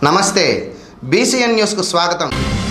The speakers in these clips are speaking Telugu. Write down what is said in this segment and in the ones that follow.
నమస్తే బీసీఎన్ న్యూస్కు స్వాగతం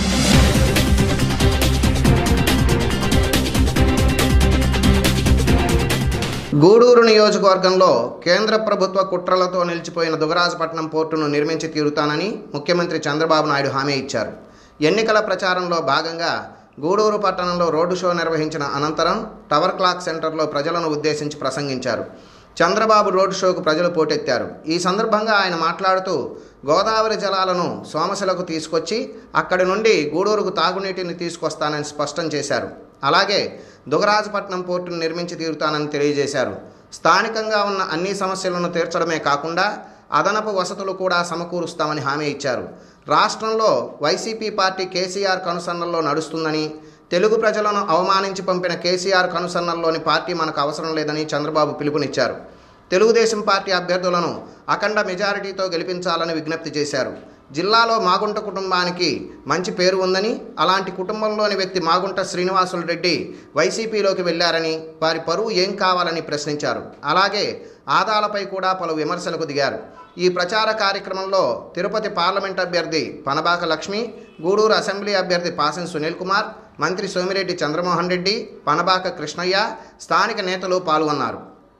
గూడూరు నియోజకవర్గంలో కేంద్ర ప్రభుత్వ కుట్రలతో నిలిచిపోయిన దుగరాజపట్నం పోర్టును నిర్మించి తీరుతానని ముఖ్యమంత్రి చంద్రబాబు నాయుడు హామీ ఇచ్చారు ఎన్నికల ప్రచారంలో భాగంగా గూడూరు పట్టణంలో రోడ్డు షో నిర్వహించిన అనంతరం టవర్ క్లాక్ సెంటర్లో ప్రజలను ఉద్దేశించి ప్రసంగించారు చంద్రబాబు రోడ్ షోకు ప్రజలు పోటెత్తారు ఈ సందర్భంగా ఆయన మాట్లాడుతూ గోదావరి జలాలను సోమశిలకు తీసుకొచ్చి అక్కడి నుండి గూడూరుకు తాగునీటిని తీసుకొస్తానని స్పష్టం చేశారు అలాగే దుగరాజపట్నం పోర్టును నిర్మించి తీరుతానని తెలియజేశారు స్థానికంగా ఉన్న అన్ని సమస్యలను తీర్చడమే కాకుండా అదనపు వసతులు కూడా సమకూరుస్తామని హామీ ఇచ్చారు రాష్ట్రంలో వైసీపీ పార్టీ కేసీఆర్ కనుసన్నల్లో నడుస్తుందని తెలుగు ప్రజలను అవమానించి పంపిన కేసీఆర్ కనుసన్నల్లోని పార్టీ మనకు అవసరం లేదని చంద్రబాబు పిలుపునిచ్చారు తెలుగుదేశం పార్టీ అభ్యర్థులను అఖండ మెజారిటీతో గెలిపించాలని విజ్ఞప్తి చేశారు జిల్లాలో మాగుంట కుటుంబానికి మంచి పేరు ఉందని అలాంటి కుటుంబంలోని వ్యక్తి మాగుంట శ్రీనివాసులు రెడ్డి వైసీపీలోకి వెళ్లారని వారి పరువు ఏం కావాలని ప్రశ్నించారు అలాగే ఆదాలపై కూడా పలు విమర్శలకు దిగారు ఈ ప్రచార కార్యక్రమంలో తిరుపతి పార్లమెంట్ అభ్యర్థి పనబాక లక్ష్మి గూడూరు అసెంబ్లీ అభ్యర్థి పాసెం సునీల్ కుమార్ మంత్రి సోమిరెడ్డి చంద్రమోహన్ రెడ్డి పనబాక కృష్ణయ్య స్థానిక నేతలు పాల్గొన్నారు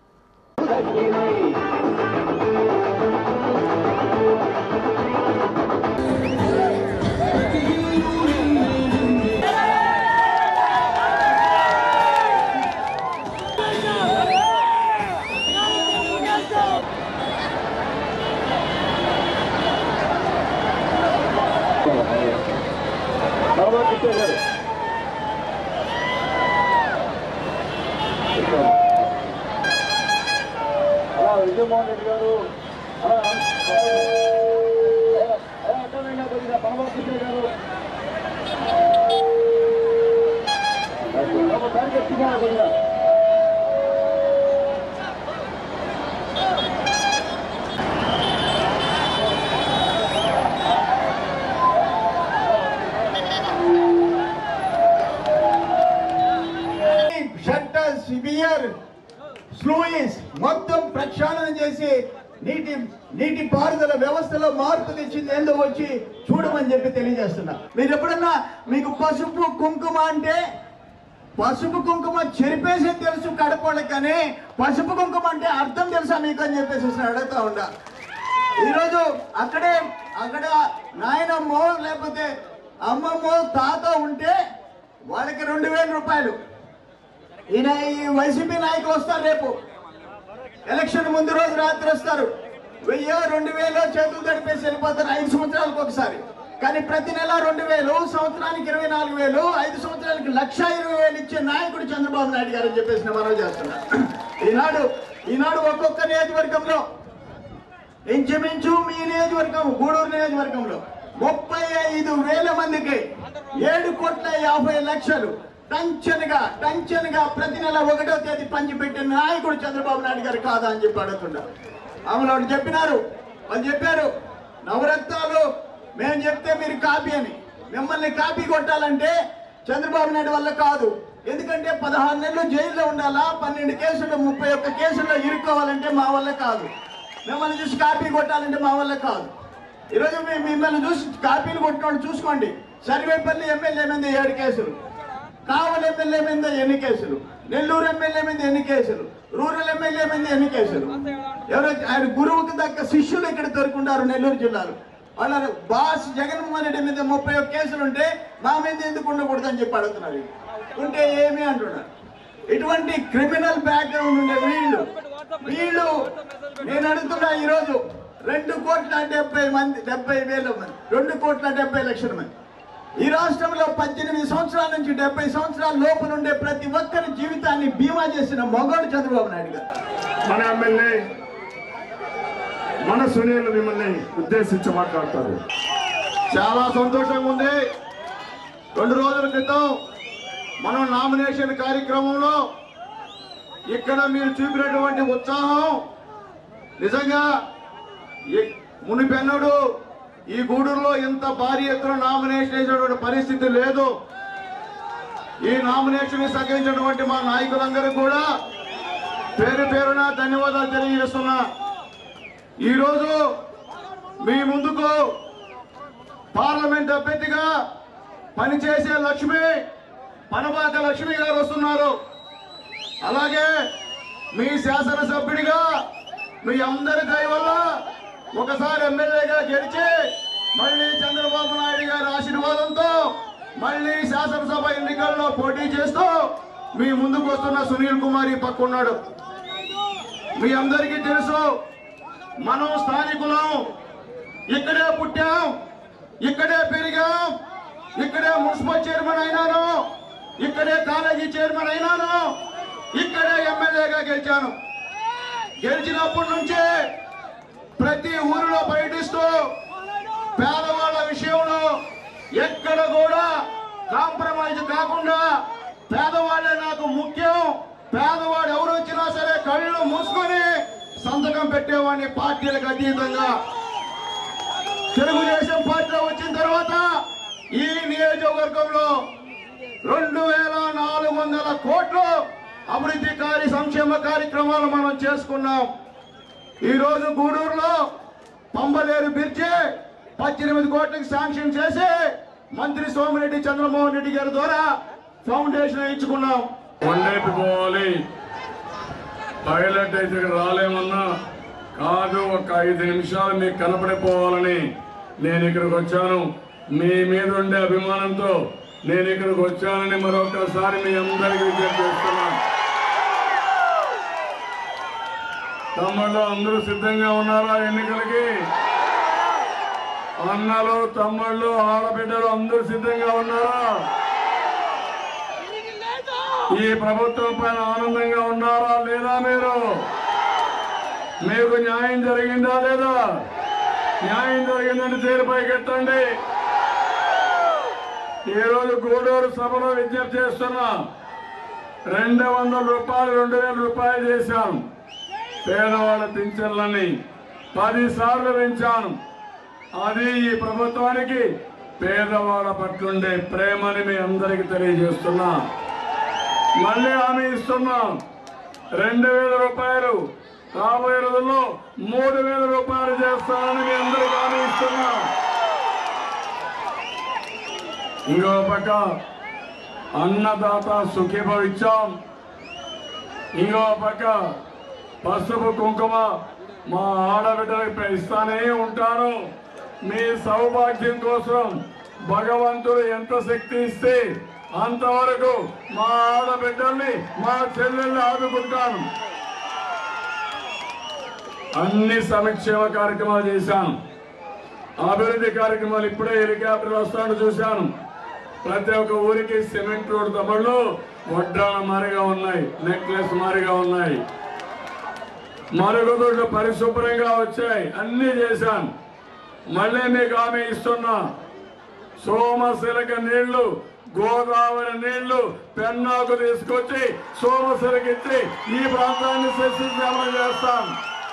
అలా విజయమోహన్ రెడ్డి గారు అలా అలా అర్థమైనా కొద్దిగా పరమకృష్ణ గారు ఒకసారి గట్టిగా కొద్దిగా షట్టర్స్ బియర్ స్లూయిస్ మొత్తం ప్రక్షాళన చేసి నీటి నీటి పారుదల వ్యవస్థలో మార్పు తెచ్చింది ఏందో వచ్చి చూడమని చెప్పి తెలియజేస్తున్నా మీరు ఎప్పుడన్నా మీకు పసుపు కుంకుమ అంటే పసుపు కుంకుమ చెరిపేసే తెలుసు కడపడకు కానీ పసుపు కుంకుమ అంటే అర్థం తెలుసా మీకు అని చెప్పేసి అసలు అడుగుతా ఉండా ఈరోజు అక్కడే అక్కడ నాయనమ్మో లేకపోతే అమ్మమ్మో తాత ఉంటే వాళ్ళకి రెండు వేల రూపాయలు ఈయన ఈ వైసీపీ నాయకులు వస్తారు రేపు ఎలక్షన్ ముందు రోజు రాత్రి వస్తారు వెయ్యో రెండు వేలు చేతులు తడిపేసి వెళ్ళిపోతారు ఐదు సంవత్సరాలకు ఒకసారి కానీ ప్రతి నెల రెండు వేలు సంవత్సరానికి ఇరవై నాలుగు వేలు ఐదు సంవత్సరాలకి లక్ష ఇరవై వేలు ఇచ్చే నాయకుడు చంద్రబాబు నాయుడు గారు అని చెప్పేసి నేను మనవి చేస్తున్నా ఈనాడు ఈనాడు ఒక్కొక్క నియోజకవర్గంలో ఇంచుమించు మీ నియోజకవర్గం గూడూరు నియోజకవర్గంలో ముప్పై ఐదు వేల మందికి ఏడు కోట్ల యాభై లక్షలు టంచన్గా టంచన్గా ప్రతి నెల ఒకటో తేదీ పంచిపెట్టిన నాయకుడు చంద్రబాబు నాయుడు గారు కాదా అని చెప్పి అడుగుతున్నా అవును వాళ్ళు చెప్పినారు వాళ్ళు చెప్పారు నవరత్నాలు మేము చెప్తే మీరు కాపీ అని మిమ్మల్ని కాపీ కొట్టాలంటే చంద్రబాబు నాయుడు వల్ల కాదు ఎందుకంటే పదహారు నెలలు జైల్లో ఉండాలా పన్నెండు కేసులు ముప్పై ఒక్క కేసుల్లో ఇరుక్కోవాలంటే మా వల్ల కాదు మిమ్మల్ని చూసి కాపీ కొట్టాలంటే మా వల్ల కాదు ఈరోజు మేము మిమ్మల్ని చూసి కాపీలు కొట్టినోడు చూసుకోండి సర్వేపల్లి ఎమ్మెల్యే మీద ఏడు కేసులు కావలి ఎమ్మెల్యే మీద ఎన్ని కేసులు నెల్లూరు ఎమ్మెల్యే మీద ఎన్ని కేసులు రూరల్ ఎమ్మెల్యే మీద ఎన్ని కేసులు ఎవరో ఆయన గురువుకి దక్క శిష్యులు ఇక్కడ దొరుకుంటారు నెల్లూరు జిల్లాలో వాళ్ళ బాస్ జగన్మోహన్ రెడ్డి మీద ముప్పై ఒక్క కేసులు ఉంటే మా మీద ఎందుకు ఉండకూడదు అని చెప్పి అడుగుతున్నారు వీళ్ళు. ఉంటే ఏమి అంటున్నారు ఇటువంటి క్రిమినల్ బ్యాక్గ్రౌండ్ ఉండే వీళ్ళు వీళ్ళు నేను అడుగుతున్నా ఈరోజు రెండు కోట్ల డెబ్బై మంది డెబ్బై వేల మంది రెండు కోట్ల డెబ్బై లక్షల మంది ఈ రాష్ట్రంలో పద్దెనిమిది సంవత్సరాల నుంచి డెబ్బై సంవత్సరాల లోపు నుండే ప్రతి ఒక్కరి జీవితాన్ని బీమా చేసిన మొగాడు చంద్రబాబు నాయుడు గారు మన ఎమ్మెల్యే మన సునీల్ మిమ్మల్ని ఉద్దేశించి మాట్లాడతారు చాలా సంతోషంగా ఉంది రెండు రోజుల క్రితం మనం నామినేషన్ కార్యక్రమంలో ఇక్కడ మీరు చూపినటువంటి ఉత్సాహం నిజంగా ఈ- మునిపెన్నడు ఈ గూడూరులో ఇంత భారీ ఎత్తున నామినేషన్ వేసినటువంటి పరిస్థితి లేదు ఈ నామినేషన్ సహకరించినటువంటి మా నాయకులందరూ కూడా పేరు పేరున ధన్యవాదాలు తెలియజేస్తున్నా ఈరోజు మీ ముందుకు పార్లమెంట్ అభ్యర్థిగా పనిచేసే లక్ష్మి పనబాక లక్ష్మి గారు వస్తున్నారు అలాగే మీ శాసనసభ్యుడిగా మీ అందరి దయ వల్ల ఒకసారి ఎమ్మెల్యేగా గెలిచి మళ్ళీ చంద్రబాబు నాయుడు గారి ఆశీర్వాదంతో మళ్ళీ శాసనసభ ఎన్నికల్లో పోటీ చేస్తూ మీ ముందుకు వస్తున్న సునీల్ కుమార్ ఈ పక్క ఉన్నాడు మీ అందరికీ తెలుసు మనం స్థానికులం ఇక్కడే పుట్టాం ఇక్కడే పెరిగాం ఇక్కడే మున్సిపల్ చైర్మన్ అయినాను ఇక్కడే కాలేజీ చైర్మన్ అయినాను ఇక్కడే ఎమ్మెల్యేగా గెలిచాను గెలిచినప్పటి నుంచే ప్రతి ఊరిలో పర్యటిస్తూ పేదవాళ్ళ విషయంలో ఎక్కడ కూడా కాంప్రమైజ్ కాకుండా పేదవాళ్ళే నాకు ముఖ్యం పేదవాడు ఎవరు వచ్చినా సరే కళ్ళు మూసుకొని సంతకం పెట్టేవాడిని పార్టీలకు అతీతంగా తెలుగుదేశం పార్టీలో వచ్చిన తర్వాత ఈ నియోజకవర్గంలో రెండు వేల నాలుగు వందల కోట్లు అభివృద్ధి కార్య సంక్షేమ కార్యక్రమాలు మనం చేసుకున్నాం ఈ రోజు గూడూరులో పంబలేరు బ్రిడ్జి పద్దెనిమిది కోట్లకి శాంక్షన్ చేసి మంత్రి సోమిరెడ్డి చంద్రమోహన్ రెడ్డి గారి ద్వారా ఫౌండేషన్ వేయించుకున్నాం కొండెత్తి పోవాలి పైలట్ అయితే ఇక్కడ రాలేమన్నా కాదు ఒక ఐదు నిమిషాలు మీకు కనపడిపోవాలని నేను ఇక్కడికి వచ్చాను మీ మీద ఉండే అభిమానంతో నేను ఇక్కడికి వచ్చానని మరొకసారి మీ అందరికీ విజ్ఞప్తి చేస్తున్నాను తమ్ముళ్ళు అందరూ సిద్ధంగా ఉన్నారా ఎన్నికలకి అన్నలు తమ్ముళ్ళు ఆడబిడ్డలు అందరూ సిద్ధంగా ఉన్నారా ఈ ప్రభుత్వం పైన ఆనందంగా ఉన్నారా లేదా మీరు మీకు న్యాయం జరిగిందా లేదా న్యాయం జరిగిందంటే తీరుపై కట్టండి ఈ రోజు గూడూరు సభలో విజ్ఞప్తి చేస్తున్నా రెండు వందల రూపాయలు రెండు వేల రూపాయలు చేశాను పేదవాళ్ళ పింఛన్లని పది సార్లు పెంచాను అది ఈ ప్రభుత్వానికి పేదవాళ్ళ పట్లుండే ప్రేమని మీ అందరికీ తెలియజేస్తున్నా మళ్ళీ హామీ ఇస్తున్నాం రెండు వేల రూపాయలు రాబోయే రోజుల్లో మూడు వేల రూపాయలు చేస్తానని మీ అందరికీ హామీ ఇస్తున్నాం ఇంకో పక్క అన్నదాత సుఖీభవ ఇచ్చాం ఇంకో పక్క పసుపు కుంకుమ మా ఆడబిడ్డలకు ఇస్తానే ఉంటాను మీ సౌభాగ్యం కోసం భగవంతుడు ఎంత శక్తి ఇస్తే అంతవరకు మా ఆడబిడ్డల్ని మా చెల్లెల్ని ఆదుకుంటాను అన్ని సంక్షేమ కార్యక్రమాలు చేశాను అభివృద్ధి కార్యక్రమాలు ఇప్పుడే హెలికాప్టర్ వస్తాను చూశాను ప్రతి ఒక్క ఊరికి సిమెంట్ రోడ్ తమ్ముళ్ళు వడ్డాణ మారిగా ఉన్నాయి నెక్లెస్ మారిగా ఉన్నాయి మరుగుదొడ్లు పరిశుభ్రంగా వచ్చాయి అన్ని చేశాను మళ్ళీ మీకు హామీ ఇస్తున్నా సోమశిలక నీళ్లు గోదావరి నీళ్లు పెన్నాకు తీసుకొచ్చి సోమశిలకి ఇచ్చి ఈ ప్రాంతాన్ని సస్యశ్యామం చేస్తాం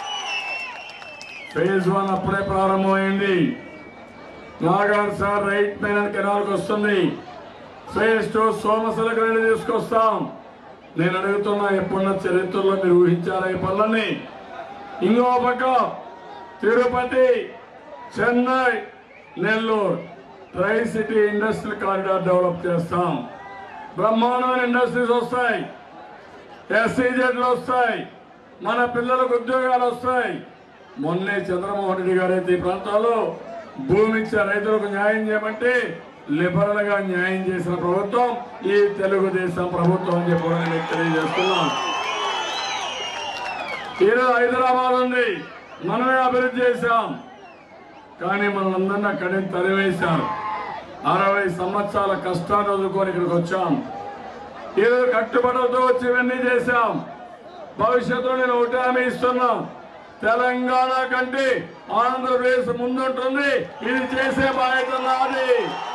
ఫేజ్ వన్ అప్పుడే ప్రారంభమైంది నాగార్ సార్ రైట్ పైన కెనాల్కి వస్తుంది ఫేజ్ టూ సోమశిలకు నీళ్లు తీసుకొస్తాం నేను అడుగుతున్నా ఎప్పుడున్న చరిత్రలో మీరు ఊహించారా ఈ పనులన్నీ ఇంకో పక్క Tirupati Chennai Nellore tri city industrial corridor develop చేస్తాం బ్రహ్మాండమైన ఇండస్ట్రీస్ వస్తాయి ఎస్సీజెడ్లు వస్తాయి మన పిల్లలకు ఉద్యోగాలు వస్తాయి మొన్నే చంద్రమోహన్ రెడ్డి గారు అయితే ఈ ప్రాంతాల్లో భూమి ఇచ్చే రైతులకు న్యాయం చేయమంటే లిబరల్ గా న్యాయం చేసిన ప్రభుత్వం ఈ తెలుగుదేశం ప్రభుత్వం అని చెప్పి కూడా నేను తెలియజేస్తున్నాం ఈరోజు హైదరాబాద్ ఉంది మనమే అభివృద్ధి చేశాం కానీ మనల్ని అక్కడే తరివేశారు అరవై సంవత్సరాల కష్టాన్ని వదులుకొని ఇక్కడికి వచ్చాం ఈరోజు కట్టుబడులతో వచ్చి ఇవన్నీ చేశాం భవిష్యత్తులో నేను ఒకటి హామీ ఇస్తున్నా తెలంగాణ కంటే ఆంధ్రప్రదేశ్ ముందుంటుంది ఇది చేసే బాధ్యత నాది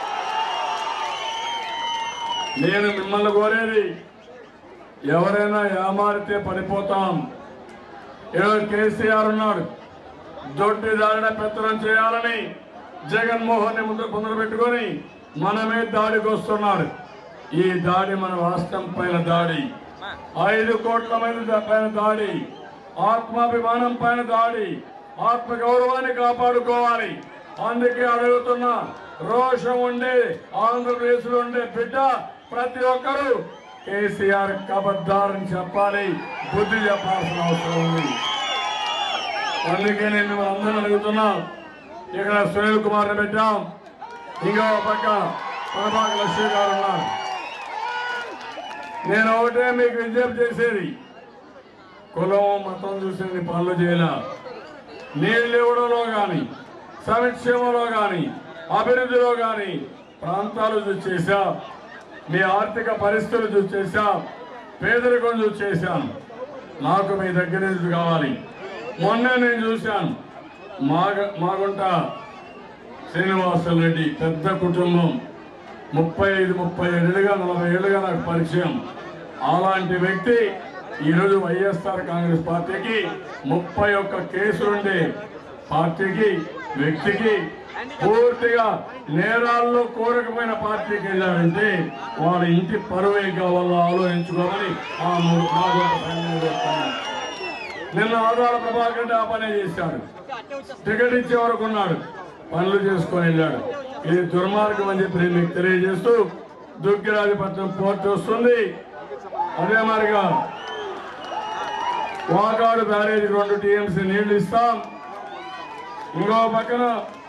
నేను మిమ్మల్ని కోరేది ఎవరైనా ఏమారితే పడిపోతాం ఈరోజు కేసీఆర్ ఉన్నాడు దొడ్డి దారిన పెత్తనం చేయాలని జగన్మోహన్ ని ముందు ముందు పెట్టుకొని మనమే దాడికి వస్తున్నాడు ఈ దాడి మన రాష్ట్రం పైన దాడి ఐదు కోట్ల మంది ద- పైన దాడి ఆత్మాభిమానం పైన దాడి ఆత్మ గౌరవాన్ని కాపాడుకోవాలి అందుకే అడుగుతున్నా రోషం ఉండే ఆంధ్రప్రదేశ్ లో ఉండే బిడ్డ ప్రతి ఒక్కరూ కేసీఆర్ కబద్దారని చెప్పాలి బుద్ధి చెప్పాల్సిన అవసరం ఉంది అందుకే నేను మిమ్మల్ని అందరూ అడుగుతున్నా ఇక్కడ సునీల్ కుమార్ ని పెట్టాం ఇంకో పక్క ప్రభాక లక్ష్మి గారు ఉన్నారు నేను ఒకటే మీకు విజ్ఞప్తి చేసేది కులం మతం చూసి నీ పనులు చేయాల నీళ్ళు ఇవ్వడంలో కానీ సంక్షేమంలో కానీ అభివృద్ధిలో కానీ ప్రాంతాలు చూసి చేశా మీ ఆర్థిక పరిస్థితులు చూసి చేశా పేదరికం చూసి చేశాను నాకు మీ దగ్గర నుంచి కావాలి మొన్న నేను చూశాను మాగ మాగుంట శ్రీనివాసులు రెడ్డి పెద్ద కుటుంబం ముప్పై ఐదు ముప్పై ఏళ్ళుగా నలభై ఏళ్ళుగా నాకు పరిచయం అలాంటి వ్యక్తి ఈరోజు వైఎస్ఆర్ కాంగ్రెస్ పార్టీకి ముప్పై ఒక్క కేసులుండే పార్టీకి వ్యక్తికి పూర్తిగా నేరాల్లో కోరకపోయిన పార్టీకి వెళ్ళారంటే వాళ్ళ ఇంటి పరువే కావాలో ఆలోచించుకోమని ఆ మూడు నాలుగు సంఘం చెప్తాను నిన్న ఆధార ప్రభాకర్ రెడ్డి ఆ పనే చేశాడు టికెట్ ఇచ్చే వరకు ఉన్నాడు పనులు చేసుకొని వెళ్ళాడు ఇది దుర్మార్గం అని చెప్పి నేను మీకు తెలియజేస్తూ దుగ్గిరాజపట్నం పోర్టు వస్తుంది అదే మరిగా వాకాడు బ్యారేజ్ రెండు టీఎంసీ నీళ్లు ఇస్తాం ఇంకో పక్కన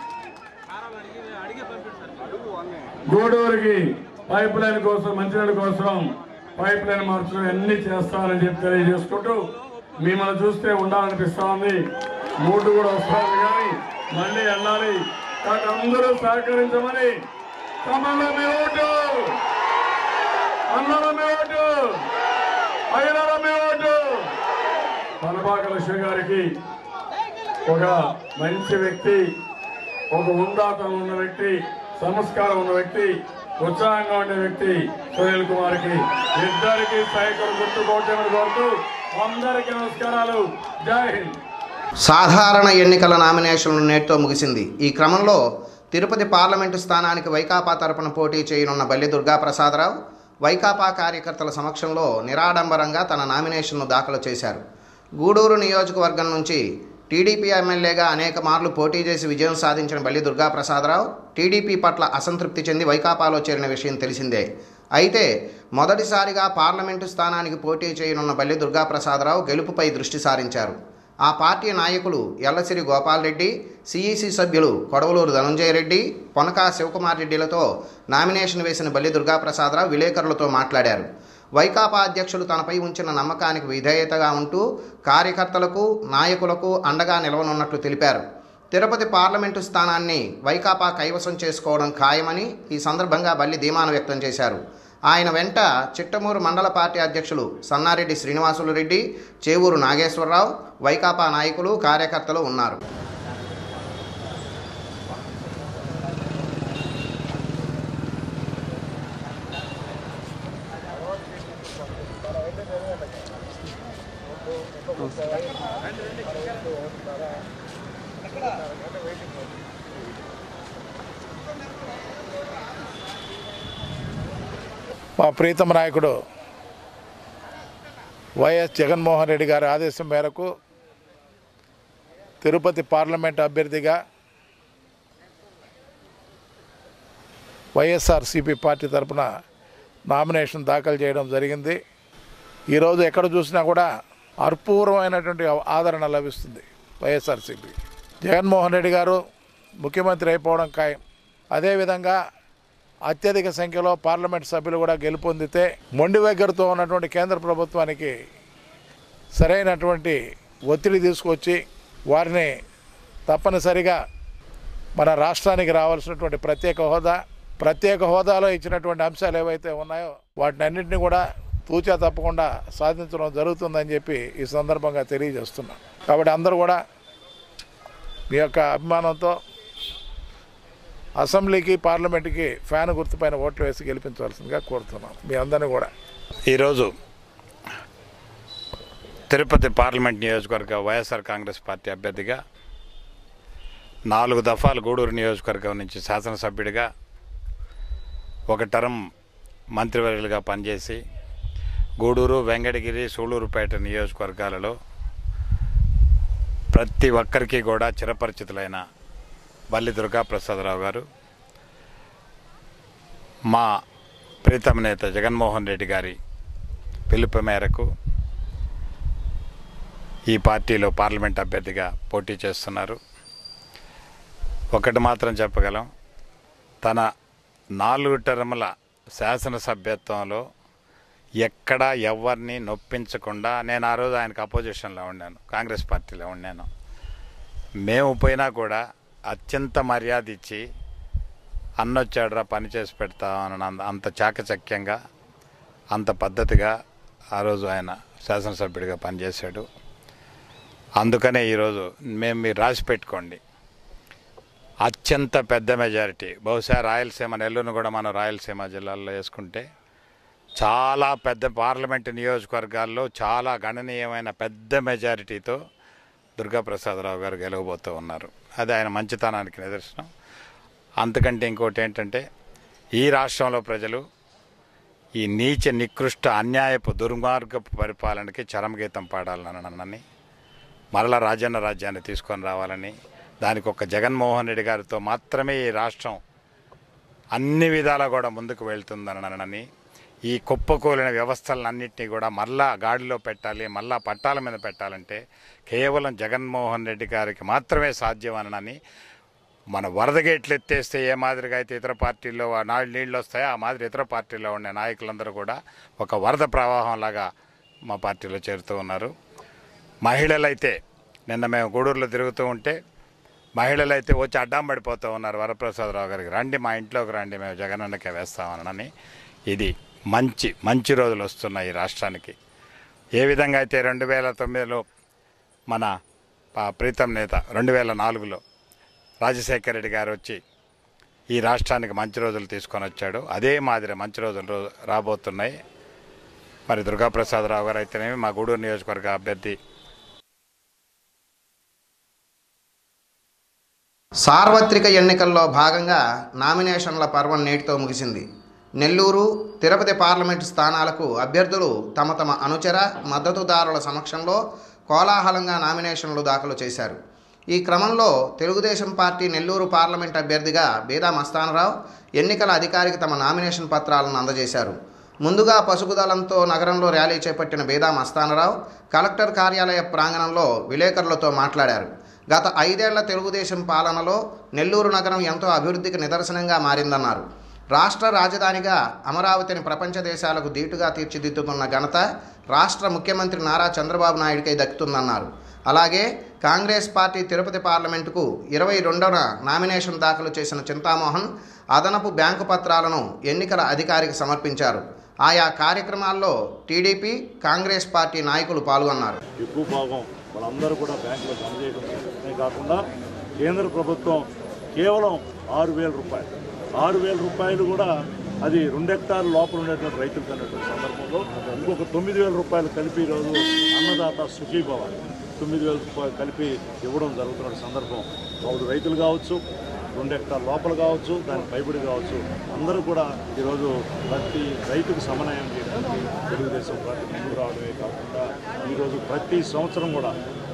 గూడూరుకి పైప్ లైన్ కోసం మంచినీళ్ళ కోసం పైప్ లైన్ మార్చడం అన్ని చేస్తానని చెప్పి తెలియజేసుకుంటూ మిమ్మల్ని చూస్తే ఉండాలనిపిస్తా ఉంది మూడు కూడా వస్తుంది కానీ మళ్ళీ వెళ్ళాలి కాబట్టి అందరూ సహకరించమని తమలో మీ ఓటు అన్నలో మీ ఓటు అయినలో మీ ఓటు పనబాక లక్ష్మి గారికి ఒక మంచి వ్యక్తి ఒక ఉందాతనం ఉన్న వ్యక్తి సంస్కారం ఉన్న వ్యక్తి ఉత్సాహంగా ఉండే వ్యక్తి సునీల్ కుమార్ కి ఇద్దరికి సైకిల్ గుర్తుకోవటమని కోరుతూ అందరికీ నమస్కారాలు జై హింద్ సాధారణ ఎన్నికల నామినేషన్లు నేటితో ముగిసింది ఈ క్రమంలో తిరుపతి పార్లమెంటు స్థానానికి వైకాపా తరపున పోటీ చేయనున్న బల్లి దుర్గాప్రసాదరావు వైకాపా కార్యకర్తల సమక్షంలో నిరాడంబరంగా తన నామినేషన్ను దాఖలు చేశారు గూడూరు నియోజకవర్గం నుంచి టీడీపీ ఎమ్మెల్యేగా అనేక మార్లు పోటీ చేసి విజయం సాధించిన బల్లి దుర్గాప్రసాదరావు టీడీపీ పట్ల అసంతృప్తి చెంది వైకాపాలో చేరిన విషయం తెలిసిందే అయితే మొదటిసారిగా పార్లమెంటు స్థానానికి పోటీ చేయనున్న బల్లి దుర్గాప్రసాదరావు గెలుపుపై దృష్టి సారించారు ఆ పార్టీ నాయకులు ఎల్లసిరి గోపాల్ రెడ్డి సిఈసి సభ్యులు కొడవలూరు ధనంజయ రెడ్డి పొనకా శివకుమార్ రెడ్డిలతో నామినేషన్ వేసిన బల్లి దుర్గాప్రసాదరావు విలేకరులతో మాట్లాడారు వైకాపా అధ్యక్షులు తనపై ఉంచిన నమ్మకానికి విధేయతగా ఉంటూ కార్యకర్తలకు నాయకులకు అండగా నిలవనున్నట్లు తెలిపారు తిరుపతి పార్లమెంటు స్థానాన్ని వైకాపా కైవసం చేసుకోవడం ఖాయమని ఈ సందర్భంగా బల్లి ధీమాను వ్యక్తం చేశారు ఆయన వెంట చిట్టమూరు మండల పార్టీ అధ్యక్షులు సన్నారెడ్డి శ్రీనివాసులు రెడ్డి చేవూరు నాగేశ్వరరావు వైకాపా నాయకులు కార్యకర్తలు ఉన్నారు మా ప్రీతమ నాయకుడు వైఎస్ జగన్మోహన్ రెడ్డి గారి ఆదేశం మేరకు తిరుపతి పార్లమెంట్ అభ్యర్థిగా వైఎస్ఆర్సిపి పార్టీ తరపున నామినేషన్ దాఖలు చేయడం జరిగింది ఈరోజు ఎక్కడ చూసినా కూడా అపూర్వమైనటువంటి ఆదరణ లభిస్తుంది వైఎస్ఆర్సిపి జగన్మోహన్ రెడ్డి గారు ముఖ్యమంత్రి అయిపోవడం ఖాయం అదేవిధంగా అత్యధిక సంఖ్యలో పార్లమెంట్ సభ్యులు కూడా గెలుపొందితే మొండి వైఖరితో ఉన్నటువంటి కేంద్ర ప్రభుత్వానికి సరైనటువంటి ఒత్తిడి తీసుకొచ్చి వారిని తప్పనిసరిగా మన రాష్ట్రానికి రావాల్సినటువంటి ప్రత్యేక హోదా ప్రత్యేక హోదాలో ఇచ్చినటువంటి అంశాలు ఏవైతే ఉన్నాయో వాటిని అన్నింటినీ కూడా తూచా తప్పకుండా సాధించడం జరుగుతుందని చెప్పి ఈ సందర్భంగా తెలియజేస్తున్నాం కాబట్టి అందరూ కూడా మీ యొక్క అభిమానంతో అసెంబ్లీకి పార్లమెంట్కి ఫ్యాన్ గుర్తుపైన ఓట్లు వేసి గెలిపించవలసిందిగా కోరుతున్నాం మీ అందరినీ కూడా ఈరోజు తిరుపతి పార్లమెంట్ నియోజకవర్గ వైఎస్ఆర్ కాంగ్రెస్ పార్టీ అభ్యర్థిగా నాలుగు దఫాలు గూడూరు నియోజకవర్గం నుంచి శాసనసభ్యుడిగా ఒక టర్మ్ మంత్రివర్యులుగా పనిచేసి గూడూరు వెంకటగిరి సూళూరుపేట నియోజకవర్గాలలో ప్రతి ఒక్కరికి కూడా చిరపరిచితులైన బల్లి దుర్గాప్రసాదరావు గారు మా ప్రీతమ నేత జగన్మోహన్ రెడ్డి గారి పిలుపు మేరకు ఈ పార్టీలో పార్లమెంట్ అభ్యర్థిగా పోటీ చేస్తున్నారు ఒకటి మాత్రం చెప్పగలం తన నాలుగు టర్ముల శాసనసభ్యత్వంలో ఎక్కడా ఎవరిని నొప్పించకుండా నేను ఆ రోజు ఆయనకు అపోజిషన్లో ఉన్నాను కాంగ్రెస్ పార్టీలో ఉన్నాను మేము పోయినా కూడా అత్యంత మర్యాద ఇచ్చి అన్నొచ్చాడురా పని చేసి పెడతామని అంత- అంత చాకచక్యంగా అంత పద్ధతిగా ఆ రోజు ఆయన శాసనసభ్యుడిగా పనిచేశాడు అందుకనే ఈరోజు మేము మీరు రాసి పెట్టుకోండి అత్యంత పెద్ద మెజారిటీ బహుశా రాయలసీమ నెల్లూరును కూడా మనం రాయలసీమ జిల్లాల్లో వేసుకుంటే చాలా పెద్ద పార్లమెంటు నియోజకవర్గాల్లో చాలా గణనీయమైన పెద్ద మెజారిటీతో దుర్గాప్రసాదరావు గారు గెలవబోతూ ఉన్నారు అది ఆయన మంచితనానికి నిదర్శనం అంతకంటే ఇంకోటి ఏంటంటే ఈ రాష్ట్రంలో ప్రజలు ఈ నీచ నికృష్ట అన్యాయపు దుర్మార్గపు పరిపాలనకి చరమగీతం పాడాలనని మరలా రాజన్న రాజ్యాన్ని తీసుకొని రావాలని దానికి ఒక జగన్మోహన్ రెడ్డి గారితో మాత్రమే ఈ రాష్ట్రం అన్ని విధాలా కూడా ముందుకు వెళ్తుందనని ఈ కుప్పకూలిన వ్యవస్థలన్నింటినీ కూడా మళ్ళా గాడిలో పెట్టాలి మళ్ళా పట్టాల మీద పెట్టాలంటే కేవలం జగన్మోహన్ రెడ్డి గారికి మాత్రమే సాధ్యమనని మన వరద గేట్లు ఎత్తేస్తే ఏ మాదిరిగా అయితే ఇతర పార్టీల్లో ఆ నాలుగు నీళ్ళు వస్తాయో ఆ మాదిరి ఇతర పార్టీల్లో ఉండే నాయకులందరూ కూడా ఒక వరద ప్రవాహంలాగా మా పార్టీలో చేరుతూ ఉన్నారు మహిళలైతే నిన్న మేము గూడూరులో తిరుగుతూ ఉంటే మహిళలైతే వచ్చి అడ్డం పడిపోతూ ఉన్నారు వరప్రసాదరావు గారికి రండి మా ఇంట్లోకి రండి మేము జగనన్నకే వేస్తామనని ఇది మంచి మంచి రోజులు వస్తున్నాయి ఈ రాష్ట్రానికి ఏ విధంగా అయితే రెండు వేల తొమ్మిదిలో మన పా- ప్రీతం నేత రెండు వేల నాలుగులో రాజశేఖర రెడ్డి గారు వచ్చి ఈ రాష్ట్రానికి మంచి రోజులు తీసుకొని వచ్చాడు అదే మాదిరి మంచి రోజులు రో- రాబోతున్నాయి మరి దుర్గాప్రసాదరావు గారు అయితేనేమి మా గూడూరు నియోజకవర్గ అభ్యర్థి సార్వత్రిక ఎన్నికల్లో భాగంగా నామినేషన్ల పర్వం నేటితో ముగిసింది నెల్లూరు తిరుపతి పార్లమెంటు స్థానాలకు అభ్యర్థులు తమ తమ అనుచర మద్దతుదారుల సమక్షంలో కోలాహలంగా నామినేషన్లు దాఖలు చేశారు ఈ క్రమంలో తెలుగుదేశం పార్టీ నెల్లూరు పార్లమెంట్ అభ్యర్థిగా బేదా మస్తానరావు ఎన్నికల అధికారికి తమ నామినేషన్ పత్రాలను అందజేశారు ముందుగా పసుపు దళంతో నగరంలో ర్యాలీ చేపట్టిన బేదా మస్తానరావు కలెక్టర్ కార్యాలయ ప్రాంగణంలో విలేకరులతో మాట్లాడారు గత ఐదేళ్ల తెలుగుదేశం పాలనలో నెల్లూరు నగరం ఎంతో అభివృద్ధికి నిదర్శనంగా మారిందన్నారు రాష్ట్ర రాజధానిగా అమరావతిని ప్రపంచ దేశాలకు ధీటుగా తీర్చిదిద్దుతున్న ఘనత రాష్ట్ర ముఖ్యమంత్రి నారా చంద్రబాబు నాయుడికే దక్కుతుందన్నారు అలాగే కాంగ్రెస్ పార్టీ తిరుపతి పార్లమెంటుకు ఇరవై రెండవ నామినేషన్ దాఖలు చేసిన చింతామోహన్ అదనపు బ్యాంకు పత్రాలను ఎన్నికల అధికారికి సమర్పించారు ఆయా కార్యక్రమాల్లో టీడీపీ కాంగ్రెస్ పార్టీ నాయకులు పాల్గొన్నారు ఎక్కువ భాగం వాళ్ళందరూ కూడా బ్యాంకులో జమ చేయడమే కాకుండా కేంద్ర ప్రభుత్వం కేవలం ఆరు వేల రూపాయలు ఆరు వేల రూపాయలు కూడా అది రెండు హెక్టార్ల లోపల ఉండేటువంటి రైతులకు అన్నటువంటి సందర్భంలో ఇంకొక తొమ్మిది వేల రూపాయలు కలిపి ఈరోజు అన్నదాత సుఖీభవ తొమ్మిది వేల రూపాయలు కలిపి ఇవ్వడం జరుగుతున్న సందర్భం వాళ్ళు రైతులు కావచ్చు రెండు హెక్టార్ లోపల కావచ్చు దాని పైబడి కావచ్చు అందరూ కూడా ఈరోజు ప్రతి రైతుకు సమన్వయం చేయడానికి తెలుగుదేశం పార్టీ ముందుకు రావడమే కాకుండా ఈరోజు ప్రతి సంవత్సరం కూడా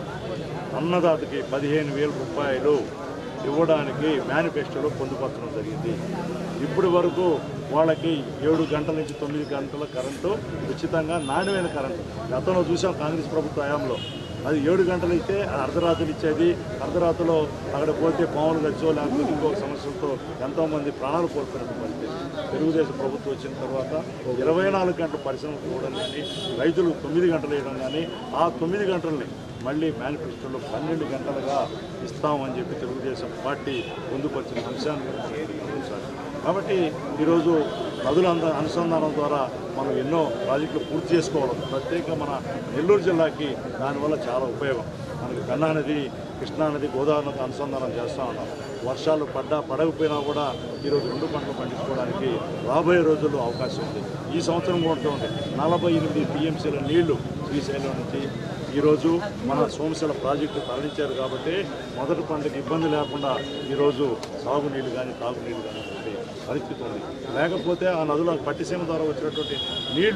అన్నదాతకి పదిహేను వేల రూపాయలు ఇవ్వడానికి మేనిఫెస్టోలో పొందుపరచడం జరిగింది ఇప్పటి వరకు వాళ్ళకి ఏడు గంటల నుంచి తొమ్మిది గంటల కరెంటు ఉచితంగా నాణ్యమైన కరెంటు గతంలో చూసాం కాంగ్రెస్ ప్రభుత్వ హయాంలో అది ఏడు గంటలు అయితే అర్ధరాత్రి ఇచ్చేది అర్ధరాత్రిలో అక్కడ పోతే పాములు గచ్చో లేకపోతే ఇంకొక సమస్యలతో ఎంతోమంది ప్రాణాలు కోల్పోయినట్టు పరిస్థితి తెలుగుదేశం ప్రభుత్వం వచ్చిన తర్వాత ఇరవై నాలుగు గంటల పరిశ్రమకు ఇవ్వడం కానీ రైతులు తొమ్మిది గంటలు వేయడం కానీ ఆ తొమ్మిది గంటల్ని మళ్ళీ మేనిఫెస్టోలో పన్నెండు గంటలుగా ఇస్తామని చెప్పి తెలుగుదేశం పార్టీ పొందుపరిచిన అంశాన్ని గమనించాలి కాబట్టి ఈరోజు నదుల అంద- అనుసంధానం ద్వారా మనం ఎన్నో ప్రాజెక్టులు పూర్తి చేసుకోవాలి ప్రత్యేకంగా మన నెల్లూరు జిల్లాకి దానివల్ల చాలా ఉపయోగం మనకి కన్నా నది కృష్ణా నది గోదావరి నది అనుసంధానం చేస్తూ ఉన్నాం వర్షాలు పడ్డా పడకపోయినా కూడా ఈరోజు రెండు పంటలు పండించుకోవడానికి రాబోయే రోజుల్లో అవకాశం ఉంది ఈ సంవత్సరం కూడా ఉంది నలభై ఎనిమిది టీఎంసీల నీళ్లు శ్రీశైలం నుంచి ఈరోజు మన సోమశిల ప్రాజెక్టు తరలించారు కాబట్టి మొదటి పంటకు ఇబ్బంది లేకుండా ఈరోజు సాగునీళ్ళు కానీ తాగునీళ్ళు కానీ ఉండే పరిస్థితి ఉంది లేకపోతే ఆ నదుల పట్టిసీమ ద్వారా వచ్చినటువంటి నీళ్లు ఇవి.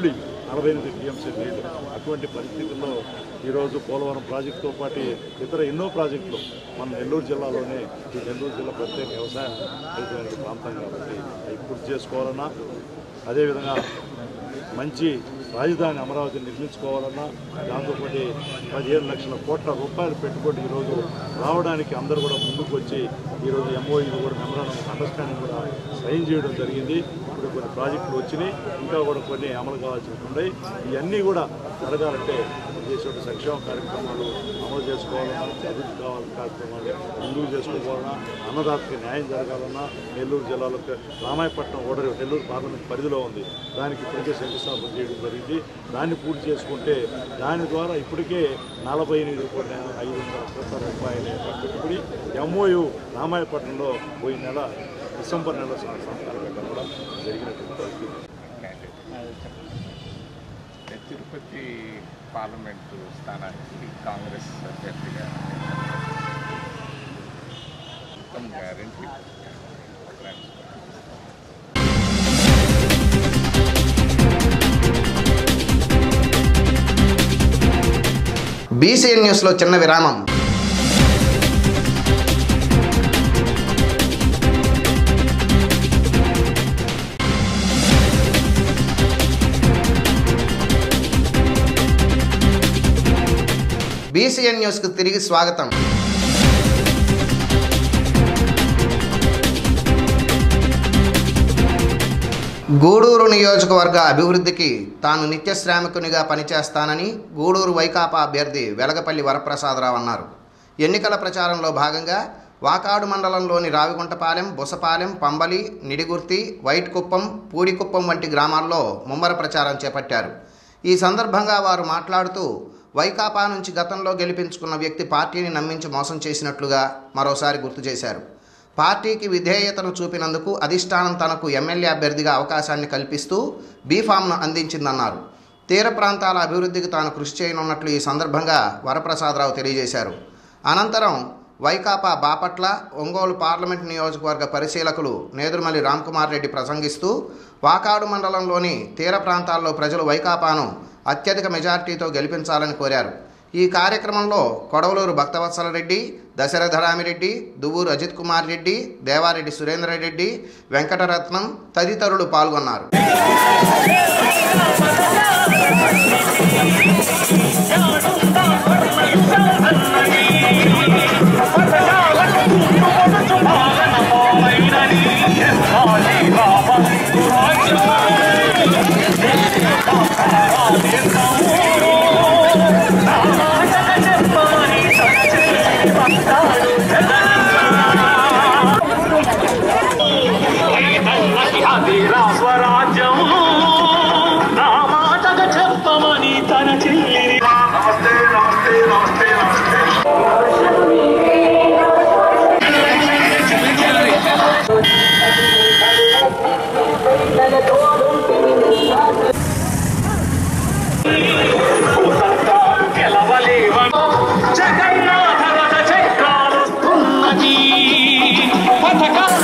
నలభై ఎనిమిది టీఎంసీ నీళ్లు అటువంటి పరిస్థితుల్లో ఈరోజు పోలవరం ప్రాజెక్టుతో పాటు ఇతర ఎన్నో ప్రాజెక్టులు మన నెల్లూరు జిల్లాలోనే ఈ నెల్లూరు జిల్లా ప్రత్యేక వ్యవసాయం అయిపోయిన ప్రాంతం కాబట్టి అవి పూర్తి చేసుకోవాలన్నా అదేవిధంగా మంచి రాజధాని అమరావతి నిర్మించుకోవాలన్నా దాంతోపాటు పదిహేను లక్షల కోట్ల రూపాయలు పెట్టుబడి ఈరోజు రావడానికి అందరూ కూడా ముందుకు వచ్చి ఈరోజు ఎంఓఈ కూడా మెమరాండం ఆఫ్ అండర్స్టాండింగ్ కూడా సైన్ చేయడం జరిగింది ఇప్పుడు కొన్ని ప్రాజెక్టులు వచ్చినాయి ఇంకా కూడా కొన్ని అమలు కావాల్సి ఉన్నాయి ఇవన్నీ కూడా జరగాలంటే చేసే సంక్షేమ కార్యక్రమాలు అమలు చేసుకోవాలన్నా అభివృద్ధి కావాలని కార్యక్రమాలు ముందుకు చేసుకోవాలన్నా అన్నదాతకి న్యాయం జరగాలన్నా నెల్లూరు జిల్లాలో రామాయపట్నం ఓడరేవు నెల్లూరు పార్లమెంట్ పరిధిలో ఉంది దానికి ఇప్పటికే శంకుస్థాపన చేయడం జరిగింది దాన్ని పూర్తి చేసుకుంటే దాని ద్వారా ఇప్పటికే నలభై ఎనిమిది కోట్ల ఐదు వందల కోట్ల రూపాయల పెట్టుబడి ఎంఓయు రామాయపట్నంలో పోయిన నెల డిసెంబర్ నెల సంతకాలు పెట్టడం కూడా జరిగినటువంటి పరిస్థితి తిరుపతి పార్లమెంటు స్థానానికి కాంగ్రెస్ అభ్యర్థిగా మొత్తం గ్యారంటీ బీసీఎన్ న్యూస్లో చిన్న విరామం బీసీఎన్ న్యూస్కు తిరిగి స్వాగతం గూడూరు నియోజకవర్గ అభివృద్ధికి తాను నిత్య శ్రామికునిగా పనిచేస్తానని గూడూరు వైకాపా అభ్యర్థి వెలగపల్లి వరప్రసాదరావు అన్నారు ఎన్నికల ప్రచారంలో భాగంగా వాకాడు మండలంలోని రావిగుంటపాలెం బుసపాలెం పంబలి నిడిగుర్తి వైట్కుప్పం పూడికుప్పం వంటి గ్రామాల్లో ముమ్మర ప్రచారం చేపట్టారు ఈ సందర్భంగా వారు మాట్లాడుతూ వైకాపా నుంచి గతంలో గెలిపించుకున్న వ్యక్తి పార్టీని నమ్మించి మోసం చేసినట్లుగా మరోసారి గుర్తు చేశారు పార్టీకి విధేయతను చూపినందుకు అధిష్టానం తనకు ఎమ్మెల్యే అభ్యర్థిగా అవకాశాన్ని కల్పిస్తూ బీఫామ్ను అందించిందన్నారు తీర ప్రాంతాల అభివృద్ధికి తాను కృషి చేయనున్నట్లు ఈ సందర్భంగా వరప్రసాదరావు తెలియజేశారు అనంతరం వైకాపా బాపట్ల ఒంగోలు పార్లమెంట్ నియోజకవర్గ పరిశీలకులు నేదురుమల్లి రామ్కుమార్ రెడ్డి ప్రసంగిస్తూ వాకాడు మండలంలోని తీర ప్రాంతాల్లో ప్రజలు వైకాపాను అత్యధిక మెజార్టీతో గెలిపించాలని కోరారు ఈ కార్యక్రమంలో కొడవలూరు భక్తవత్సల రెడ్డి దశరథరామిరెడ్డి దువ్వూరు అజిత్ కుమార్ రెడ్డి దేవారెడ్డి సురేందర్ రెడ్డి వెంకటరత్నం తదితరులు పాల్గొన్నారు స్వరాజ్యం నా మాటగా చెప్పమని తన చెల్లిని నమస్తే నమస్తే నమస్తే నమస్తే జగన్నాథ రథ చక్రాలుస్తున్నది పథకాలు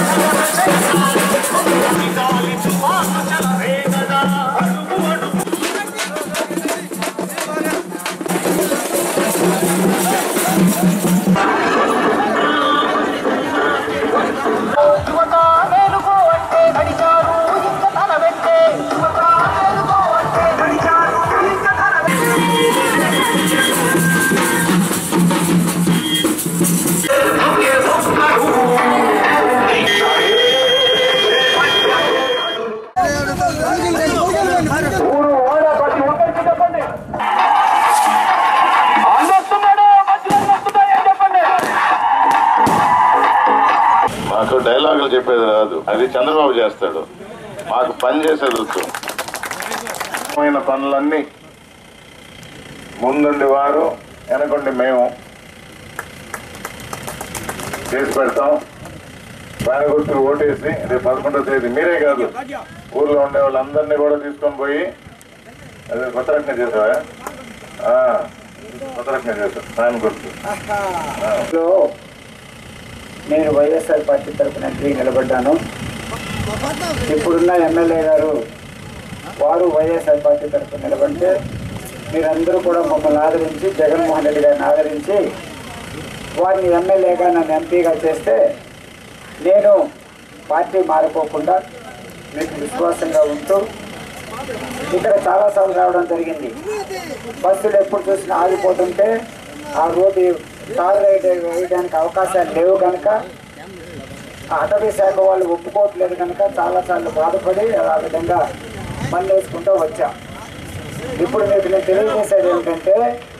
గాలి తుఫాను చెలరేగదా అడుగు అడుగు యువత మేలుకో అంటే నడిచారు ఇంక తల వెంటే యువత మేలుకో అంటే నడిచారు ఇంక తల ఊరు ఓడ ప్రతి ఒక్కరికి చెప్పండి అందొస్తున్నాడు మధ్యలో వస్తున్నాయి అని చెప్పండి మాకు డైలాగులు చెప్పేది రాదు అది చంద్రబాబు చేస్తాడు మాకు పని చేసేది వచ్చు ముఖ్యమైన పనులన్నీ ముందుండి వారు వెనకుండి మేము చేసి పెడతాం దాని గుర్తు ఓటేసి రేపు పదకొండో తేదీ మీరే కాదు ఊర్లో ఉండే వాళ్ళందరినీ కూడా తీసుకొని పోయి అదే కొత్త రకంగా చేసావా ఆ, కొత్త రకంగా చేసావు దాని గుర్తు లో నేను వైఎస్ఆర్ పార్టీ తరఫున ఎంపీ నిలబడ్డాను ఇప్పుడున్న ఎమ్మెల్యే గారు వారు వైఎస్ఆర్ పార్టీ తరఫున నిలబడితే మీరందరూ కూడా మమ్మల్ని ఆదరించి జగన్మోహన్ రెడ్డి గారిని ఆదరించి వారిని ఎమ్మెల్యేగా నన్ను ఎంపీగా చేస్తే నేను పార్టీ మారిపోకుండా మీకు విశ్వాసంగా ఉంటూ ఇక్కడ చాలాసార్లు రావడం జరిగింది బస్సులు ఎప్పుడు చూసినా ఆగిపోతుంటే ఆ రోడ్డు తారు వేయ- వేయడానికి అవకాశాలు లేవు కనుక ఆ అటవీ శాఖ వాళ్ళు ఒప్పుకోవట్లేదు కనుక చాలా సార్లు బాధపడి ఆ విధంగా మళ్ళీ వేసుకుంటూ వచ్చాం ఇప్పుడు మీకు నేను తెలియజేసేది ఏంటంటే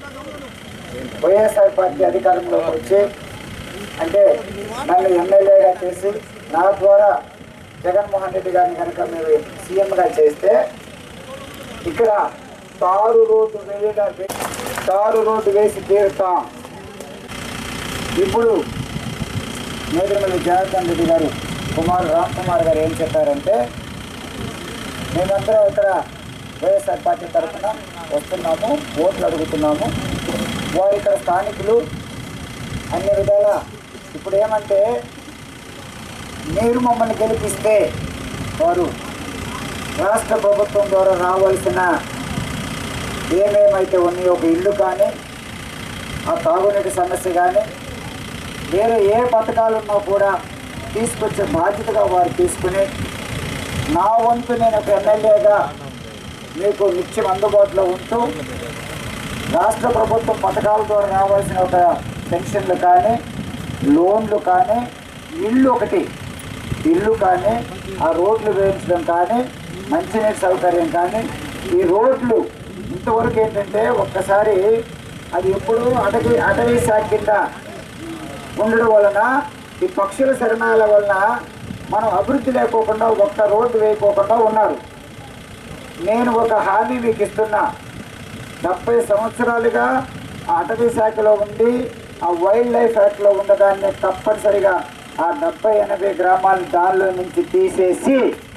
వైఎస్ఆర్ పార్టీ అధికారంలోకి వచ్చి అంటే నన్ను ఎమ్మెల్యేగా చేసి నా ద్వారా జగన్మోహన్ రెడ్డి గారిని కనుక మీరు సీఎంగా చేస్తే ఇక్కడ తారు రోడ్డు వేయడం తారు రోడ్డు వేసి తీరుతాం ఇప్పుడు నేదురుమల్లి జనార్దన్ రెడ్డి గారు కుమార్ రామ్ కుమార్ గారు ఏం చెప్పారంటే మేమందరం ఇక్కడ వైఎస్ఆర్ పార్టీ తరఫున వస్తున్నాము ఓట్లు అడుగుతున్నాము వారు ఇక్కడ స్థానికులు అన్ని విధాల ఇప్పుడు ఏమంటే మీరు మమ్మల్ని గెలిపిస్తే వారు రాష్ట్ర ప్రభుత్వం ద్వారా రావాల్సిన ఏమేమైతే ఉన్నాయో ఒక ఇల్లు కానీ ఆ తాగునీటి సమస్య కానీ వేరే ఏ పథకాలు ఉన్నా కూడా తీసుకొచ్చే బాధ్యతగా వారు తీసుకుని నా వంతు నేను ఒక ఎమ్మెల్యేగా మీకు నిత్యం అందుబాటులో ఉంటూ రాష్ట్ర ప్రభుత్వం పథకాల ద్వారా రావాల్సిన ఒక పెన్షన్లు కానీ లోన్లు కానీ ఇల్లు ఒకటి ఇల్లు కానీ ఆ రోడ్లు వేయించడం కానీ మంచినీటి సౌకర్యం కానీ ఈ రోడ్లు ఇంతవరకు ఏంటంటే ఒక్కసారి అది ఎప్పుడు అటవీ అటవీ శాఖ కింద ఉండడం వలన ఈ పక్షుల శరణాల వలన మనం అభివృద్ధి లేకోకుండా ఒక్క రోడ్డు వేయకోకుండా ఉన్నారు నేను ఒక హామీ మీకు ఇస్తున్నా డెబ్బై సంవత్సరాలుగా ఆ అటవీ శాఖలో ఉండి ఆ వైల్డ్ లైఫ్ యాక్ట్లో ఉన్నదాన్ని తప్పనిసరిగా ఆ డెబ్బై ఎనభై గ్రామాలు దానిలో నుంచి తీసేసి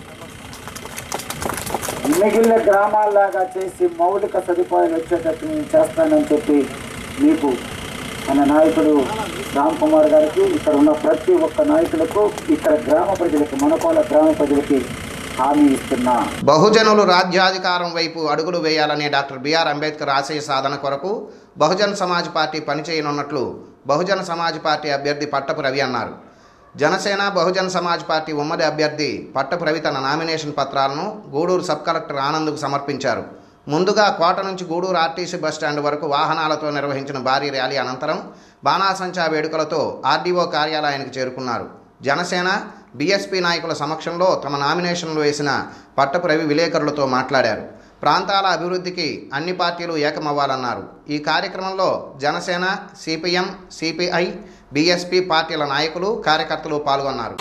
మిగిలిన గ్రామాల్లాగా చేసి మౌలిక సదుపాయాలు వచ్చేటట్టు నేను చేస్తానని చెప్పి మీకు మన నాయకుడు రామ్ కుమార్ గారికి ఇక్కడ ఉన్న ప్రతి ఒక్క నాయకులకు ఇక్కడ గ్రామ ప్రజలకి మనకోల గ్రామ ప్రజలకి హామీ ఇస్తున్నా బహుజనులు రాజ్యాధికారం వైపు అడుగులు వేయాలనే డాక్టర్ బిఆర్ అంబేద్కర్ ఆశయ సాధన కొరకు బహుజన్ సమాజ్ పార్టీ పనిచేయనున్నట్లు బహుజన సమాజ్ పార్టీ అభ్యర్థి పట్టపు రవి అన్నారు జనసేన బహుజన్ సమాజ్ పార్టీ ఉమ్మడి అభ్యర్థి పట్టపు రవి తన నామినేషన్ పత్రాలను గూడూరు సబ్ కలెక్టర్ ఆనంద్కు సమర్పించారు ముందుగా కోట నుంచి గూడూరు ఆర్టీసీ బస్టాండ్ వరకు వాహనాలతో నిర్వహించిన భారీ ర్యాలీ అనంతరం బాణాసంచా వేడుకలతో ఆర్డీఓ కార్యాలయానికి చేరుకున్నారు జనసేన బీఎస్పీ నాయకుల సమక్షంలో తమ నామినేషన్లు వేసిన పట్టపు రవి విలేకరులతో మాట్లాడారు ప్రాంతాల అభివృద్ధికి అన్ని పార్టీలు ఏకమవ్వాలన్నారు ఈ కార్యక్రమంలో జనసేన సిపిఎం సిపిఐ బీఎస్పీ పార్టీల నాయకులు కార్యకర్తలు పాల్గొన్నారు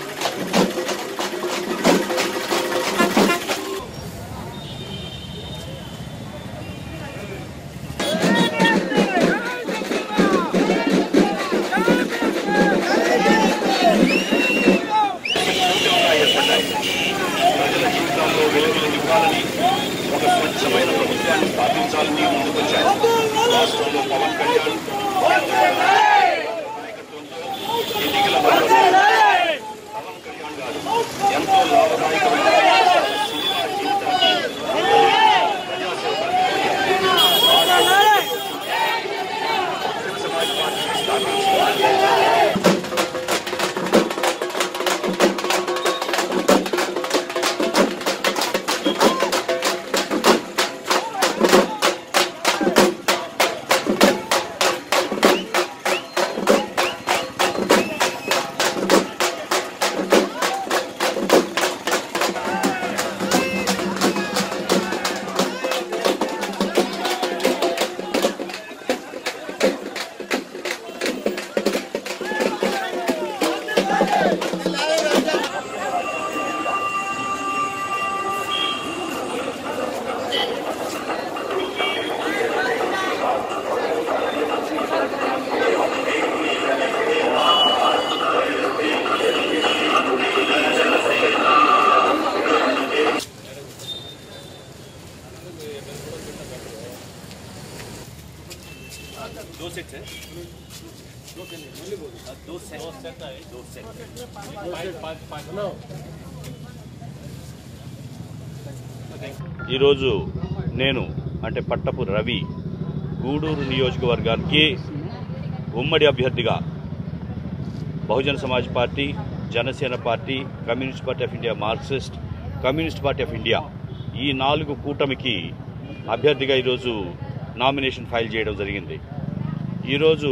दो सेट है दो सेट दो सेट है दो सेट पाँच पाँच पाँच ఈరోజు నేను అంటే పట్టపు రవి గూడూరు నియోజకవర్గానికి ఉమ్మడి అభ్యర్థిగా Bahujan Samaj party Janasena party communist party of India Marxist communist party of India ఈ నాలుగు కూటమికి అభ్యర్థిగా ఈరోజు నామినేషన్ ఫైల్ చేయడం జరిగింది ఈరోజు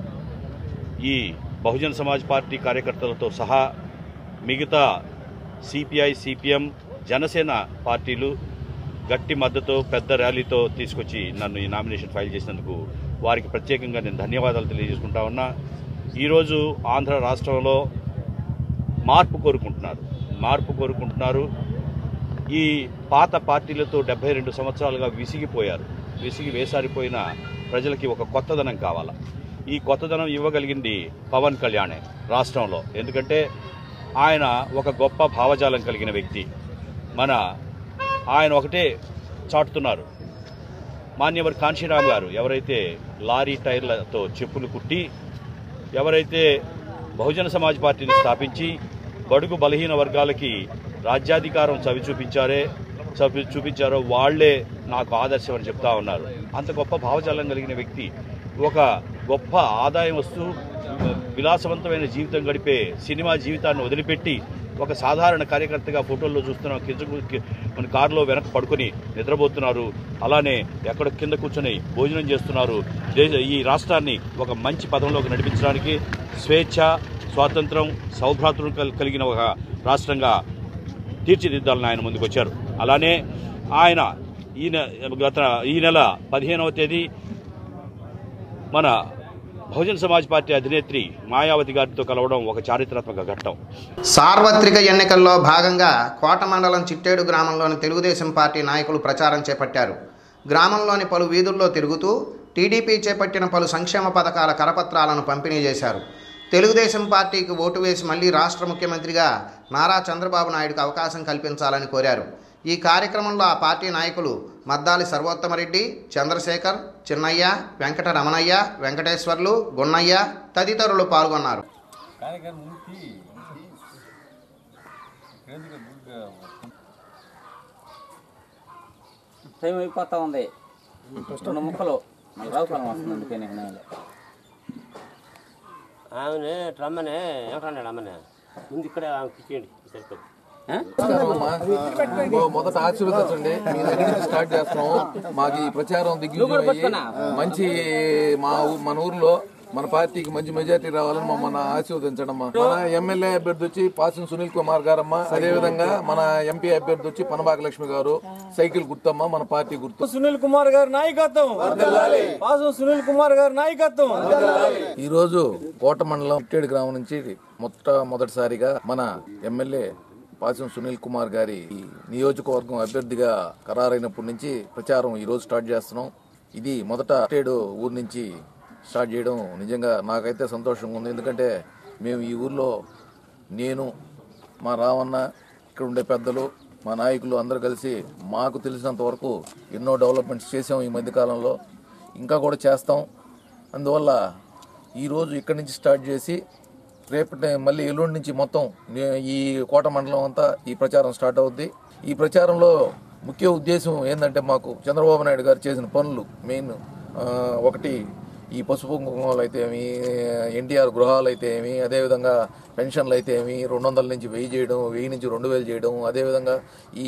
ఈ బహుజన సమాజ్ పార్టీ కార్యకర్తలతో సహా మిగతా సిపిఐ సిపిఎం జనసేన పార్టీలు గట్టి మద్దతు పెద్ద ర్యాలీతో తీసుకొచ్చి నన్ను ఈ నామినేషన్ ఫైల్ చేసినందుకు వారికి ప్రత్యేకంగా నేను ధన్యవాదాలు తెలియజేసుకుంటా ఉన్నా ఈరోజు ఆంధ్ర రాష్ట్రంలో మార్పు కోరుకుంటున్నారు మార్పు కోరుకుంటున్నారు ఈ పాత పార్టీలతో డెబ్బై రెండు సంవత్సరాలుగా విసిగిపోయారు విసిగి వేసారిపోయిన ప్రజలకి ఒక కొత్తదనం కావాలా ఈ కొత్తదనం ఇవ్వగలిగింది పవన్ కళ్యాణే రాష్ట్రంలో ఎందుకంటే ఆయన ఒక గొప్ప భావజాలం కలిగిన వ్యక్తి మన ఆయన ఒకటే చాటుతున్నారు మాన్యవర్ కాంశీరామ్ గారు ఎవరైతే లారీ టైర్లతో చెప్పులు కుట్టి ఎవరైతే బహుజన సమాజ్ పార్టీని స్థాపించి బడుగు బలహీన వర్గాలకి రాజ్యాధికారం చవి చూపించారే చవి చూపించారో వాళ్లే నాకు ఆదర్శం అని చెప్తా ఉన్నారు అంత గొప్ప భావజాలం కలిగిన వ్యక్తి ఒక గొప్ప ఆదాయం వస్తూ విలాసవంతమైన జీవితం గడిపే సినిమా జీవితాన్ని వదిలిపెట్టి ఒక సాధారణ కార్యకర్తగా ఫోటోల్లో చూస్తున్నాం కింద మన కారులో వెనక పడుకొని నిద్రపోతున్నారు అలానే ఎక్కడ కింద కూర్చొని భోజనం చేస్తున్నారు దేశ ఈ రాష్ట్రాన్ని ఒక మంచి పదంలోకి నడిపించడానికి స్వేచ్ఛ స్వాతంత్రం సౌభ్రాతృం కల్- కలిగిన ఒక రాష్ట్రంగా తీర్చిదిద్దాలని ఆయన ముందుకు వచ్చారు అలానే ఆయన ఈ నె గత ఈ నెల పదిహేనవ తేదీ మన బహుజన్ సమాజ్ పార్టీ అధినేత్రి మాయావతి గారితో కలవడం ఒక చారిత్రాత్మక ఘట్టం సార్వత్రిక ఎన్నికల్లో భాగంగా కోట మండలం చిట్టేడు గ్రామంలోని తెలుగుదేశం పార్టీ నాయకులు ప్రచారం చేపట్టారు గ్రామంలోని పలు వీధుల్లో తిరుగుతూ టీడీపీ చేపట్టిన పలు సంక్షేమ పథకాల కరపత్రాలను పంపిణీ చేశారు తెలుగుదేశం పార్టీకి ఓటు వేసి మళ్లీ రాష్ట్ర ముఖ్యమంత్రిగా నారా చంద్రబాబు నాయుడుకు అవకాశం కల్పించాలని కోరారు ఈ కార్యక్రమంలో ఆ పార్టీ నాయకులు మద్దాలి సర్వోత్తమరెడ్డి చంద్రశేఖర్ చిన్నయ్య వెంకట రమణయ్య వెంకటేశ్వర్లు గున్నయ్య తదితరులు పాల్గొన్నారు టైం అయిపోతా ఉంది రెండు ముక్కలు మళ్ళీ రావుకాలం వస్తుంది అందుకే నీకు నేను ఆమెనే రమ్మనే ఏమంటాడు అమ్మనే ముందు ఇక్కడ ఆమెకి ఇచ్చేయండి సరిపోతుంది ఓ, మొదట ఆశీర్వదించండి మీ దగ్గర నుంచి స్టార్ట్ చేస్తున్నాం మాకు ఈ ప్రచారం దిగ్విజయం అయ్యి మంచి మా ఊ- మన ఊర్లో మన పార్టీకి మంచి మెజార్టీ రావాలని మమ్మల్ని ఆశీర్వదించండి అమ్మా మన ఎమ్మెల్యే అభ్యర్థి వచ్చి పాసం సునీల్ కుమార్ గారమ్మ అదే విధంగా మన ఎంపీ అభ్యర్థి వచ్చి పనబాక లక్ష్మి గారు సైకిల్ గుర్తమ్మ మన పార్టీ గుర్తు సునీల్ కుమార్ గారి నాయకత్వం పాసం సునీల్ కుమార్ గారి నాయకత్వం ఈ రోజు కోట మండలం ఇట్టేడు గ్రామం నుంచి మొట్ట మొదటిసారిగా మన ఎమ్మెల్యే పాసం సునీల్ కుమార్ గారి ఈ నియోజకవర్గం అభ్యర్థిగా ఖరారైనప్పటి నుంచి ప్రచారం ఈ రోజు స్టార్ట్ చేస్తున్నాం ఇది మొదట ఇట్టేడు ఊరు నుంచి స్టార్ట్ చేయడం నిజంగా నాకైతే సంతోషంగా ఉంది ఎందుకంటే మేము ఈ ఊర్లో నేను మా రావన్న ఇక్కడ ఉండే పెద్దలు మా నాయకులు అందరూ కలిసి మాకు తెలిసినంత వరకు ఎన్నో డెవలప్మెంట్స్ చేసాం ఈ మధ్యకాలంలో ఇంకా కూడా చేస్తాం అందువల్ల ఈరోజు ఇక్కడి నుంచి స్టార్ట్ చేసి రేపటి మళ్ళీ ఎల్లుండి నుంచి మొత్తం నే- ఈ కోట మండలం అంతా ఈ ప్రచారం స్టార్ట్ అవుద్ది ఈ ప్రచారంలో ముఖ్య ఉద్దేశం ఏంటంటే మాకు చంద్రబాబు నాయుడు గారు చేసిన పనులు మెయిన్ ఆ, ఒకటి ఈ పసుపు కుంకుమలు అయితే ఏమి ఎన్టీఆర్ గృహాలు అయితే ఏమి అదేవిధంగా పెన్షన్లు అయితే ఏమి రెండు వందల నుంచి వెయ్యి చేయడం వెయ్యి నుంచి రెండు వేలు చేయడం అదేవిధంగా ఈ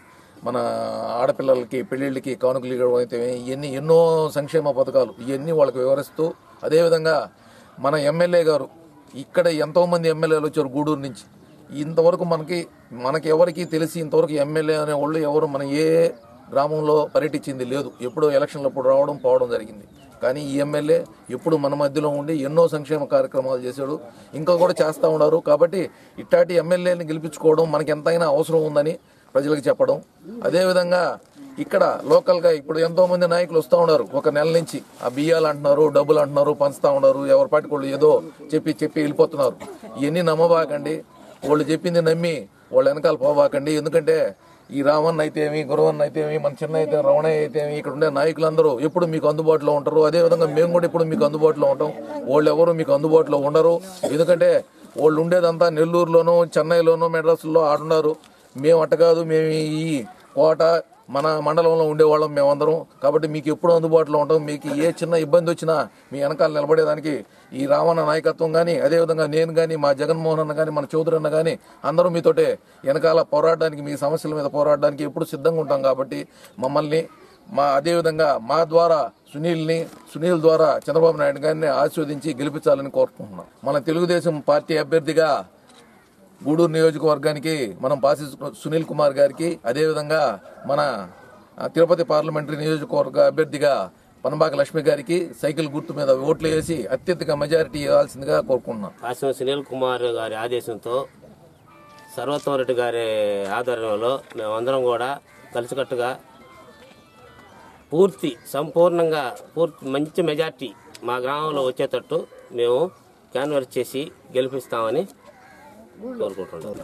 మన ఆడపిల్లలకి పెళ్ళిళ్ళకి కానుకలు ఇవ్వడం అయితే ఇవన్నీ ఎన్నో సంక్షేమ పథకాలు ఇవన్నీ వాళ్ళకి వివరిస్తూ అదేవిధంగా మన ఎమ్మెల్యే గారు ఇక్కడ ఎంతో మంది ఎమ్మెల్యేలు వచ్చారు గూడూరు నుంచి ఇంతవరకు మనకి మనకి ఎవరికి తెలిసి ఇంతవరకు ఎమ్మెల్యే అనే వాళ్ళు ఎవరు మన ఏ గ్రామంలో పర్యటించింది లేదు ఎప్పుడో ఎలక్షన్లప్పుడు రావడం పోవడం జరిగింది కానీ ఈ ఎమ్మెల్యే ఎప్పుడు మన మధ్యలో ఉండి ఎన్నో సంక్షేమ కార్యక్రమాలు చేశాడు ఇంకా కూడా చేస్తూ ఉన్నారు కాబట్టి ఇట్లాంటి ఎమ్మెల్యేని గెలిపించుకోవడం మనకి ఎంతైనా అవసరం ఉందని ప్రజలకు చెప్పడం అదేవిధంగా ఇక్కడ లోకల్గా ఇప్పుడు ఎంతో మంది నాయకులు వస్తూ ఉన్నారు ఒక నెల నుంచి ఆ బియ్యాలు అంటున్నారు డబ్బులు అంటున్నారు పంచుతా ఉన్నారు ఎవరి పాటికి వాళ్ళు ఏదో చెప్పి చెప్పి వెళ్ళిపోతున్నారు ఇవన్నీ నమ్మబాకండి వాళ్ళు చెప్పింది నమ్మి వాళ్ళ వెనకాల పోబాకండి ఎందుకంటే ఈ రామన్న అయితే ఏమి గురవన్న అయితే ఏమి మన చిన్న అయితే రమణయ్య అయితే ఏమి ఇక్కడ ఉండే నాయకులందరూ ఎప్పుడు మీకు అందుబాటులో ఉంటారు అదే విధంగా మేము కూడా ఇప్పుడు మీకు అందుబాటులో ఉంటాం వాళ్ళు ఎవరు మీకు అందుబాటులో ఉండరు ఎందుకంటే వాళ్ళు ఉండేదంతా నెల్లూరులోనూ చెన్నైలోనూ మెడ్రాస్లో ఆడున్నారు మేము అట్ట కాదు మేము ఈ కోట మన మండలంలో ఉండేవాళ్ళం మేమందరం కాబట్టి మీకు ఎప్పుడు అందుబాటులో ఉంటాం మీకు ఏ చిన్న ఇబ్బంది వచ్చినా మీ వెనకాల నిలబడేదానికి ఈ రావణ నాయకత్వం కానీ అదేవిధంగా నేను కానీ మా జగన్మోహన్ అన్న కానీ మన చౌదరి అన్న కానీ అందరూ మీతోటే వెనకాల పోరాడడానికి మీ సమస్యల మీద పోరాడడానికి ఎప్పుడు సిద్ధంగా ఉంటాం కాబట్టి మమ్మల్ని మా అదేవిధంగా మా ద్వారా సునీల్ని సునీల్ ద్వారా చంద్రబాబు నాయుడు గారిని ఆస్వాదించి గెలిపించాలని కోరుకుంటున్నాం మన తెలుగుదేశం పార్టీ అభ్యర్థిగా గూడూరు నియోజకవర్గానికి మనం పాసి సునీల్ కుమార్ గారికి అదేవిధంగా మన ఆ, తిరుపతి పార్లమెంటరీ నియోజకవర్గ అభ్యర్థిగా పనబాక లక్ష్మి గారికి సైకిల్ గుర్తు మీద ఓట్లు వేసి అత్యధిక మెజారిటీ ఇవ్వాల్సిందిగా కోరుకుంటున్నాం కాశం సునీల్ కుమార్ గారి ఆదేశంతో సర్వోత్తమ రెడ్డి గారి ఆధ్వర్యంలో మేమందరం కూడా కలిసికట్టుగా పూర్తి సంపూర్ణంగా పూర్తి మంచి మెజార్టీ మా గ్రామంలో వచ్చేటట్టు మేము క్యాన్వర్స్ చేసి గెలిపిస్తామని కోరుకుంటున్నాం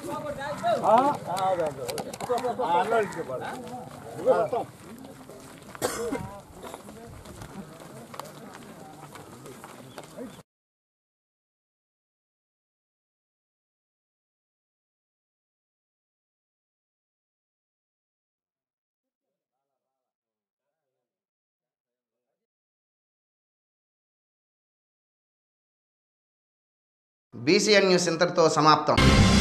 బీసీఎన్ న్యూస్ ఇంతటితో సమాప్తం